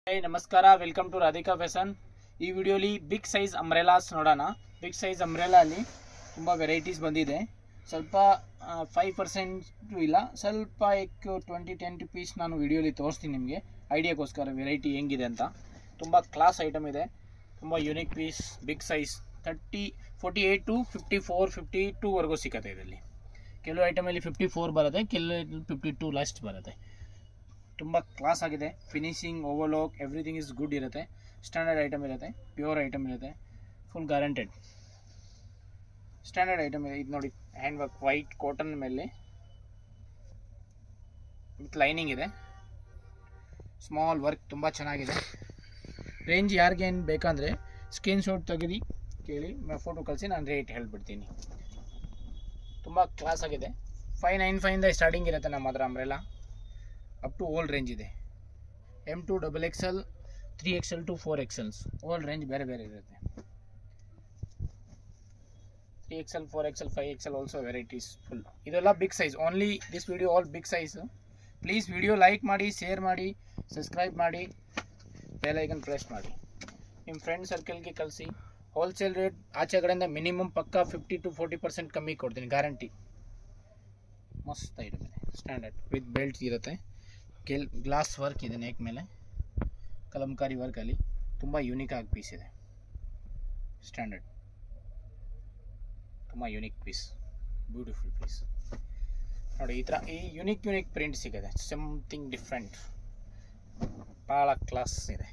ಹೇ ನಮಸ್ಕಾರ welcome to Radhika fashion ಈ ವಿಡಿಯೋಲಿ ಬಿಗ್ ಸೈಜ್ ಅಂಬ್ರೆಲಾಸ್ ನೋಡೋಣ ಬಿಗ್ ಸೈಜ್ ಅಂಬ್ರೆಲಲ್ಲಿ ತುಂಬ ವೆರೈಟೀಸ್ ಬಂದಿದೆ ಸ್ವಲ್ಪ ಫೈವ್ ಪರ್ಸೆಂಟ್ ಇಲ್ಲ ಸ್ವಲ್ಪ ಎಕ್ ಟ್ವೆಂಟಿ ಟೆನ್ ರುಪೀಸ್ ನಾನು ವಿಡಿಯೋಲಿ ತೋರಿಸ್ತೀನಿ ನಿಮಗೆ ಐಡಿಯಾಗೋಸ್ಕರ ವೆರೈಟಿ ಹೆಂಗಿದೆ ಅಂತ ತುಂಬ ಕ್ಲಾಸ್ ಐಟಮ್ ಇದೆ ತುಂಬ unique piece big size thirty forty eight to fifty four fifty ಟೂವರೆಗೂ ಸಿಗುತ್ತೆ ಇದರಲ್ಲಿ ಕೆಲವು ಐಟಮಲ್ಲಿ ಫಿಫ್ಟಿ ಫೋರ್ ಬರುತ್ತೆ ಕೆಲವು ಫಿಫ್ಟಿ ಟೂ ಲಾಸ್ಟ್ ಬರುತ್ತೆ ತುಂಬ ಕ್ಲಾಸ್ ಆಗಿದೆ finishing overlock everything is good ಇರುತ್ತೆ ಸ್ಟ್ಯಾಂಡರ್ಡ್ ಐಟಮ್ ಇರುತ್ತೆ ಪ್ಯೂರ್ ಐಟಮ್ ಇರುತ್ತೆ ಫುಲ್ ಗ್ಯಾರಂಟೆಡ್ ಸ್ಟ್ಯಾಂಡರ್ಡ್ ಐಟಮ್ ಇದೆ ಇದು ನೋಡಿ ಹ್ಯಾಂಡ್ ವರ್ಕ್ ವೈಟ್ ಕಾಟನ್ ಮೇಲೆ ವಿತ್ ಲೈನಿಂಗ್ ಇದೆ ಸ್ಮಾಲ್ ವರ್ಕ್ ತುಂಬ ಚೆನ್ನಾಗಿದೆ ರೇಂಜ್ ಯಾರಿಗೆ ಏನು ಬೇಕಂದರೆ ಸ್ಕ್ರೀನ್ ಶಾಟ್ ತೆಗೆದು ಕೇಳಿ ಫೋಟೋ ಕಳಿಸಿ ನಾನು ರೇಟ್ ಹೇಳ್ಬಿಡ್ತೀನಿ ತುಂಬ ಕ್ಲಾಸ್ ಆಗಿದೆ ಫೈವ್ ನೈನ್ ಫೈವಿಂದ ಸ್ಟಾರ್ಟಿಂಗ್ ಇರುತ್ತೆ ನಮ್ಮ ಹತ್ರ umbrella up to old range ಇದೆ M to double XL three XL to four XLs old range ಬೇರೆ ಬೇರೆ ಇರುತ್ತೆ three XL four XL five XL also varieties full ಇದೆಲ್ಲ big size only this video all big size please video like ಮಾಡಿ share ಮಾಡಿ subscribe ಮಾಡಿ bell icon press ಮಾಡಿ ನಿಮ್ಮ friend ಸರ್ಕಲ್ಗೆ ಕಳಿಸಿ ಹೋಲ್ಸೇಲ್ ರೇಟ್ ಆಚೆ ಕಡೆಯಿಂದ ಮಿನಿಮಮ್ ಪಕ್ಕ ಫಿಫ್ಟಿ ಟು ಫೋರ್ಟಿ ಪರ್ಸೆಂಟ್ ಕಮ್ಮಿ ಕೊಡ್ತೀನಿ ಗ್ಯಾರಂಟಿ ಮಸ್ತ್ ಐಟಮ್ ಇದೆ ಸ್ಟ್ಯಾಂಡರ್ಡ್ ವಿತ್ ಬೆಲ್ಟ್ ಇರುತ್ತೆ ಕೆಲ್ ಗ್ಲಾಸ್ ವರ್ಕ್ ಇದೆ ನೆಕ್ ಮೇಲೆ ಕಲಂಕಾರಿ ವರ್ಕಲ್ಲಿ ತುಂಬ ಯೂನಿಕ್ ಆಗಿ ಪೀಸ್ ಇದೆ ಸ್ಟ್ಯಾಂಡರ್ಡ್ ತುಂಬ ಯೂನಿಕ್ ಪೀಸ್ ಬ್ಯೂಟಿಫುಲ್ ಪೀಸ್ ನೋಡಿ ಈ ಥರ ಈ ಯುನಿಕ್ ಯುನಿಕ್ ಪ್ರಿಂಟ್ ಸಿಗುತ್ತೆ ಸಮಥಿಂಗ್ ಡಿಫ್ರೆಂಟ್ ಭಾಳ ಕ್ಲಾಸ್ ಇದೆ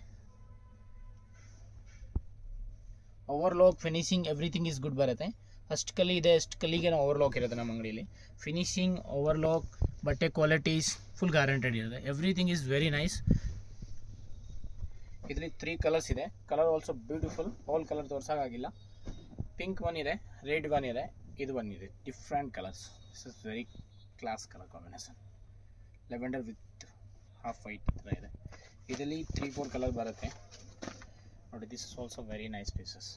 overlock finishing everything is good ಬರುತ್ತೆ ಅಷ್ಟು ಕಲಿ ಇದೆ ಅಷ್ಟು ಕಲಿಗೆ ಓವರ್ಲೋಕ್ ಇರುತ್ತೆ ನಮ್ಮ ಅಂಗಡಿಯಲ್ಲಿ ಫಿನಿಶಿಂಗ್ ಓವರ್ಲೋಕ್ ಬಟ್ಟೆ ಕ್ವಾಲಿಟೀಸ್ ಫುಲ್ ಗ್ಯಾರಂಟೆಡ್ ಇರುತ್ತೆ ಎವ್ರಿಥಿಂಗ್ ಈಸ್ ವೆರಿ ನೈಸ್ ಇದರಲ್ಲಿ ತ್ರೀ ಕಲರ್ಸ್ ಇದೆ colour also beautiful all colour ತೋರ್ಸೋಕ್ಕಾಗಿಲ್ಲ ಪಿಂಕ್ ಒನ್ ಇದೆ ರೆಡ್ ಒನ್ ಇದೆ ಇದು ಒನ್ ಇದೆ different colours this is very class colour combination lavender with half white ಥರ ಇದೆ ಇದರಲ್ಲಿ ತ್ರೀ ಫೋರ್ ಕಲರ್ ಬರುತ್ತೆ ನೋಡಿ this is also very nice pieces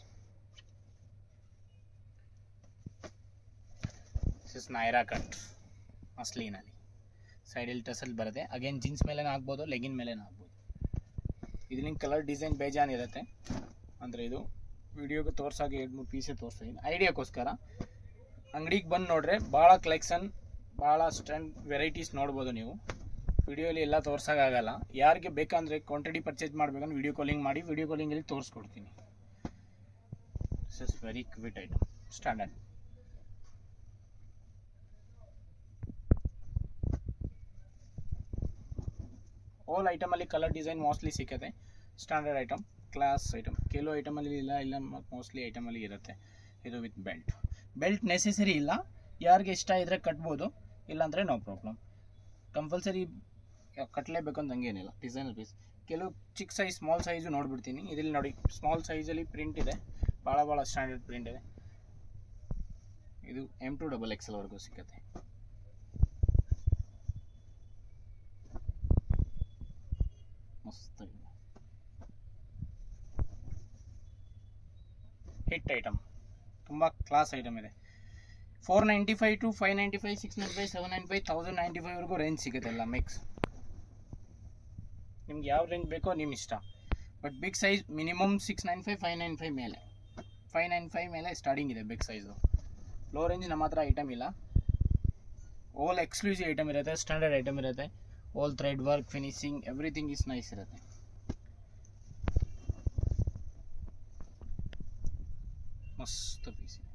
this is Naira cut ಮಸ್ಲಿನಲ್ಲಿ ಸೈಡಲ್ಲಿ ಟಸಲ್ ಬರುತ್ತೆ ಅಗೇನ್ ಜೀನ್ಸ್ ಮೇಲೇ ಹಾಕ್ಬೋದು ಲೆಗಿನ್ ಮೇಲೇ ಹಾಕ್ಬೋದು ಇದರಿಂದ ಕಲರ್ ಡಿಸೈನ್ ಬೇಜಾನ್ ಇರುತ್ತೆ ಅಂದರೆ ಇದು ವಿಡಿಯೋಗೆ ತೋರ್ಸಾಗಿ ಎರಡು ಮೂರು ಪೀಸೇ ತೋರಿಸ್ತೀನಿ ಐಡಿಯಾಕ್ಕೋಸ್ಕರ ಅಂಗಡಿಗೆ ಬಂದು ನೋಡ್ರೆ ಭಾಳ ಕಲೆಕ್ಷನ್ ಭಾಳ ಸ್ಟ್ಯಾಂಡ್ ವೆರೈಟೀಸ್ ನೋಡ್ಬೋದು ನೀವು ವಿಡಿಯೋಲಿ ಎಲ್ಲ ತೋರ್ಸೋಕ್ಕಾಗಲ್ಲ ಯಾರಿಗೆ ಬೇಕಂದರೆ ಕ್ವಾಂಟಿಟಿ ಪರ್ಚೇಸ್ ಮಾಡ್ಬೇಕಂದ್ರೆ ವಿಡಿಯೋ ಕಾಲಿಂಗ್ ಮಾಡಿ ವಿಡಿಯೋ ಕಾಲಿಂಗಲ್ಲಿ ತೋರಿಸ್ಕೊಡ್ತೀನಿ this is very quite item standard all ಐಟಮಲ್ಲಿ ಕಲರ್ ಡಿಸೈನ್ ಮೋಸ್ಟ್ಲಿ ಸಿಕ್ಕತ್ತೆ ಸ್ಟ್ಯಾಂಡರ್ಡ್ ಐಟಮ್ ಕ್ಲಾಸ್ ಐಟಮ್ ಕೆಲವು ಐಟಮಲ್ಲಿ ಇಲ್ಲ ಇಲ್ಲ ಮೋಸ್ಟ್ಲಿ ಐಟಮಲ್ಲಿ ಇರುತ್ತೆ ಇದು ವಿತ್ ಬೆಲ್ಟ್ ಬೆಲ್ಟ್ ನೆಸೆಸರಿ ಇಲ್ಲ ಯಾರಿಗೆ ಇಷ್ಟ ಇದ್ದರೆ ಕಟ್ಬೋದು ಇಲ್ಲಾಂದರೆ ನೋ ಪ್ರಾಬ್ಲಮ್ ಕಂಪಲ್ಸರಿ ಕಟ್ಟಲೇಬೇಕು ಅಂತ ಹಂಗೇನಿಲ್ಲ ಡಿಸೈನರ್ ಪೀಸ್ ಕೆಲವು ಚಿಕ್ಕ ಸೈಜ್ ಸ್ಮಾಲ್ ಸೈಜು ನೋಡ್ಬಿಡ್ತೀನಿ ಇದರಲ್ಲಿ ನೋಡಿ ಸ್ಮಾಲ್ ಸೈಜಲ್ಲಿ ಪ್ರಿಂಟ್ ಇದೆ ಭಾಳ ಭಾಳ ಸ್ಟ್ಯಾಂಡರ್ಡ್ ಪ್ರಿಂಟ್ ಇದೆ ಇದು ಎಮ್ ಟು ಡಬಲ್ ಎಕ್ಸೆಲ್ವರೆಗೂ ಸಿಗುತ್ತೆ ಮಸ್ತ್ ಇದೆ ಹಿಟ್ ಐಟಮ್ ತುಂಬ ಕ್ಲಾಸ್ ಐಟಮ್ ಇದೆ four ninety five to five ninety five six ninety five seven ninety five thousand ninety ಫೈವ್ವರೆಗೂ ರೇಂಜ್ ಸಿಗುತ್ತೆ ಎಲ್ಲ ಮಿಕ್ಸ್ ನಿಮ್ಗೆ ಯಾವ ರೇಂಜ್ ಬೇಕೋ ನಿಮ್ಮ ಇಷ್ಟ but big size minimum six nine five five nine five ಮೇಲೆ ಫೈವ್ ನೈನ್ ಫೈವ್ ಮೇಲೆ ಸ್ಟಾರ್ಟಿಂಗ್ ಇದೆ ಬಿಗ್ ಸೈಜು ಲೋ ರೇಂಜ್ ನಮ್ಮ ಹತ್ರ ಐಟಮ್ ಇಲ್ಲ ಓಲ್ ಎಕ್ಸ್ಕ್ಲೂಸಿವ್ ಐಟಮ್ ಇರುತ್ತೆ ಸ್ಟ್ಯಾಂಡರ್ಡ್ ಐಟಮ್ ಇರುತ್ತೆ all thread work finishing everything is nice ಇರುತ್ತೆ ಮಸ್ತ್ ಪೀಸ್ ಇದೆ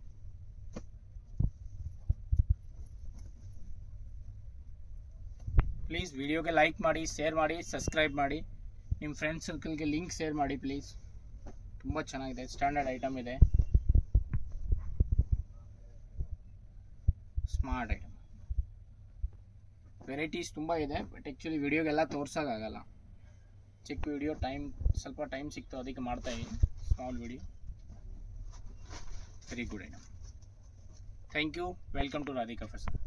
ಪ್ಲೀಸ್ ವಿಡಿಯೋಗೆ ಲೈಕ್ ಮಾಡಿ ಶೇರ್ ಮಾಡಿ ಸಬ್ಸ್ಕ್ರೈಬ್ ಮಾಡಿ ನಿಮ್ಮ ಫ್ರೆಂಡ್ ಸರ್ಕಲ್ಗೆ ಲಿಂಕ್ ಶೇರ್ ಮಾಡಿ ಪ್ಲೀಸ್ ತುಂಬ ಚೆನ್ನಾಗಿದೆ ಸ್ಟ್ಯಾಂಡರ್ಡ್ ಐಟಮ್ ಇದೆ ಸ್ಮಾರ್ಟ್ ಐಟಮ್ ವೆರೈಟೀಸ್ ತುಂಬ ಇದೆ ಬಟ್ ಆ್ಯಕ್ಚುಲಿ ವಿಡಿಯೋಗೆಲ್ಲ ತೋರ್ಸೋಕ್ಕಾಗಲ್ಲ ಚಿಕ್ಕ ವಿಡಿಯೋ ಟೈಮ್ ಸ್ವಲ್ಪ ಟೈಮ್ ಸಿಕ್ತು ಅದಕ್ಕೆ ಮಾಡ್ತಾ ಇದ್ದೀನಿ small video very good item thank you welcome to Radhika first